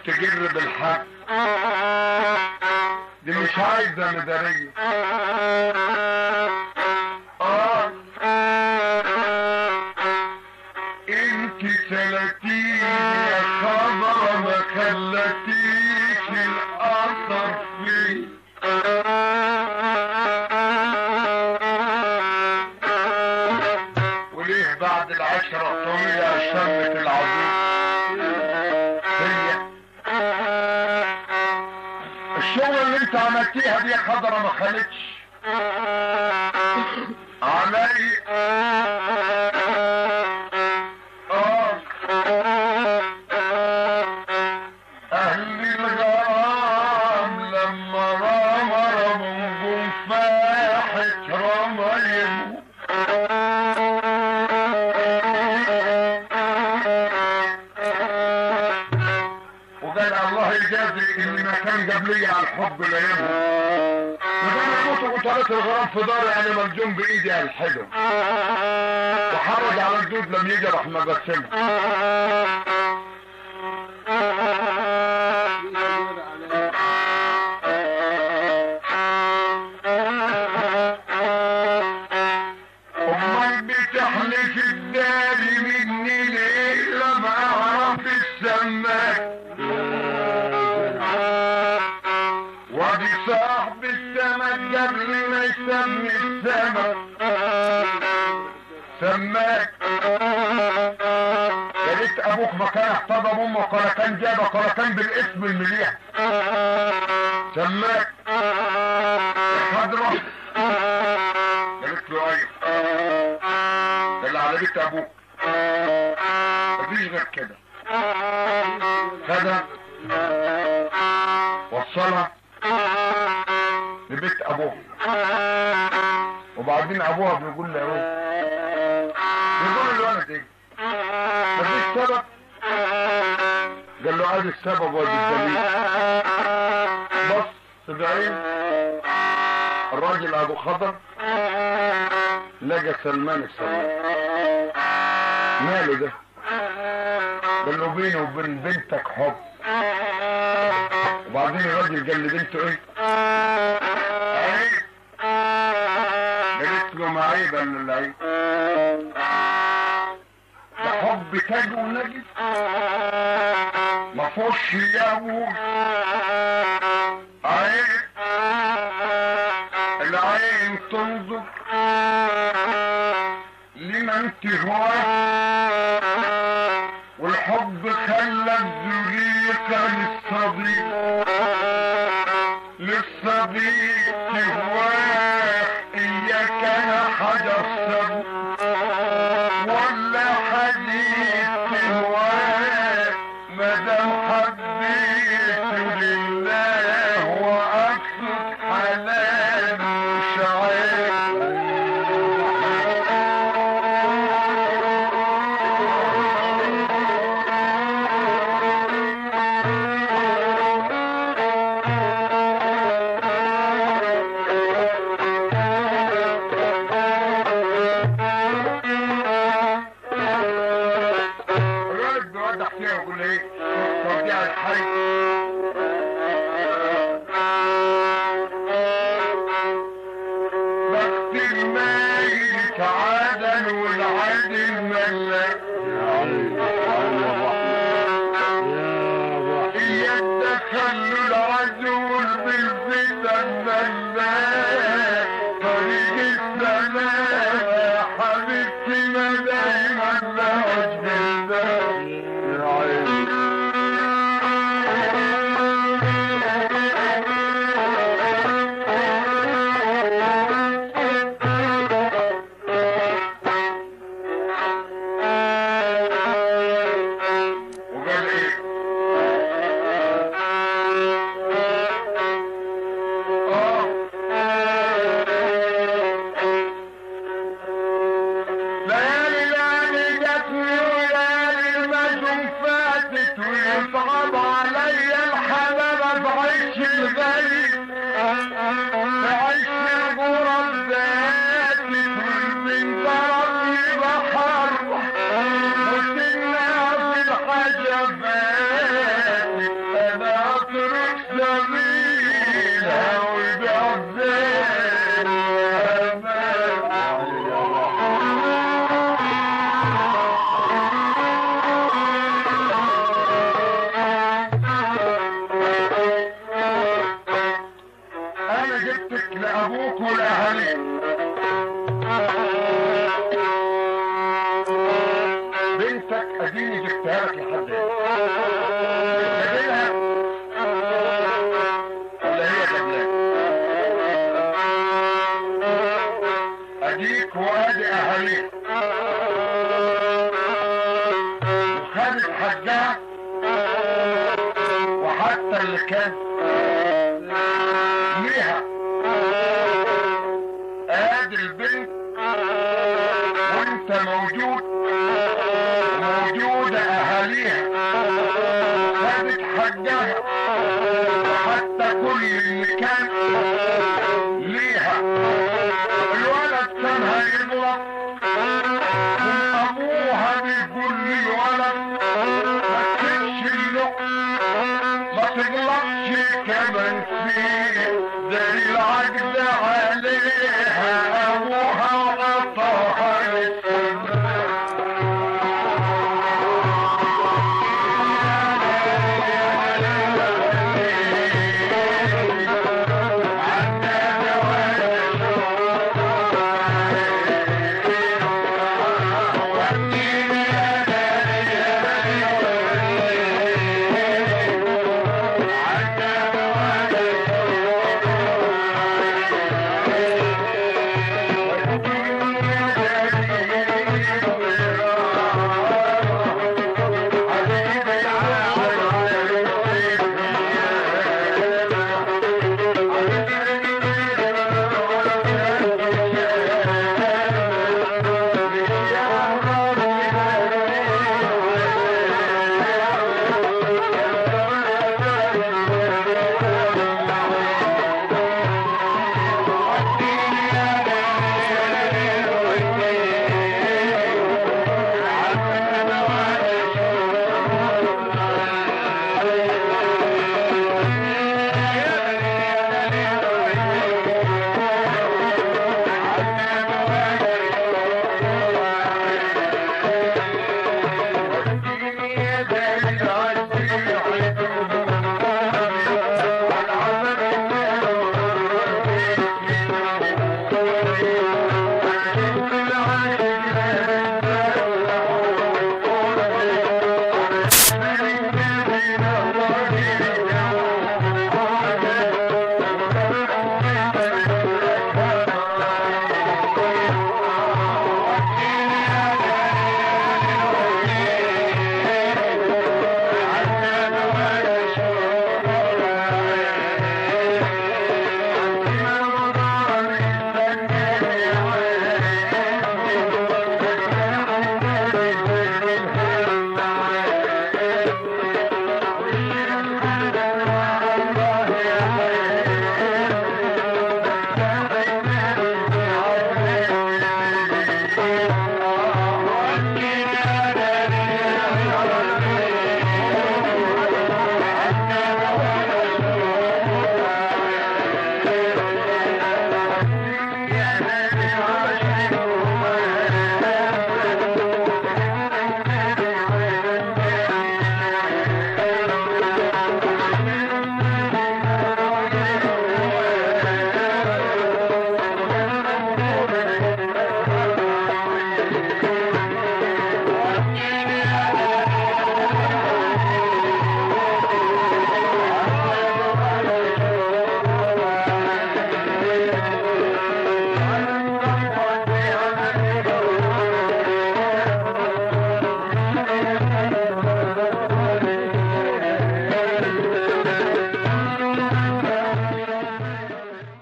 تجر بالحق دي مش عايزة مدارية اه انت سلتيني يا خبر ما خلتيش الاثر فيه وليه بعد العشرة الطويلة شمت العظيم هي الشغل اللي انت عملتيها دي يا خضرة ما خلتش علي اه اهل الغرام لما رام رموا فاحت رميم وقال الله يجازي ان ما كان جاب لي على الحب لا ينهى وده كنت قتلت الغرام في داري يعني ملجوم بايدي على الحلو وحرج على الدود لم يجي راح مبسمه امال بتحلف الداري مني ليه لما اعرف السماك وادي صاحب السمك قبل ما يسمي السمك سماك يا ريت ابوك ما كان احتضن امك ولا كان جابك ولا كان بالاسم المليح سماك يا خضرة قالت له ايوه قال على بيت ابوك مفيش غير كده خدها وصلها لبيت ابوها وبعدين ابوها بيقول له ايه بيقول الولد ايه مفيش سبب قال له ادي السبب وادي الدليل بص بعين الراجل ابو خضر لقى سلمان السلمان ماله ده قال له بيني وبين بنتك حب وبعدين الراجل قال لبنته ايه عيب قالت له ما عيب قال له عيب ده حب تاج ونجس ما فيهوش ياهو عيب العين تنظر لمن تهواه والحب خلى الزريقة للصديق للصديق تهواه إياك أنا حجر صديق ولا حديث تهواه مادام حبيت لله وأقصد حلال مش عيب الراجل بيودع فيها ويقول ايه توديع الحي بخت المايل تعادل والعادل ملاك هي التخلل العزول بالفتن ملاك طريق السماء يا حبيبتي ما دايما لهج بالله وقال ايه اه ليالي ليالي جاتني وليالي المجنون فاتت ويصعب علي الحباب بعيش الغريب بعيش الغرب ذاتي من طرفي بحر وسنا في الحاجة فاتت اديني جبتها لك لحد هنا جايبها ولا هي جابلاك اديك وادي اهاليك وخدت حجها وحتى اللي كان ليها ادي البنت وانت موجود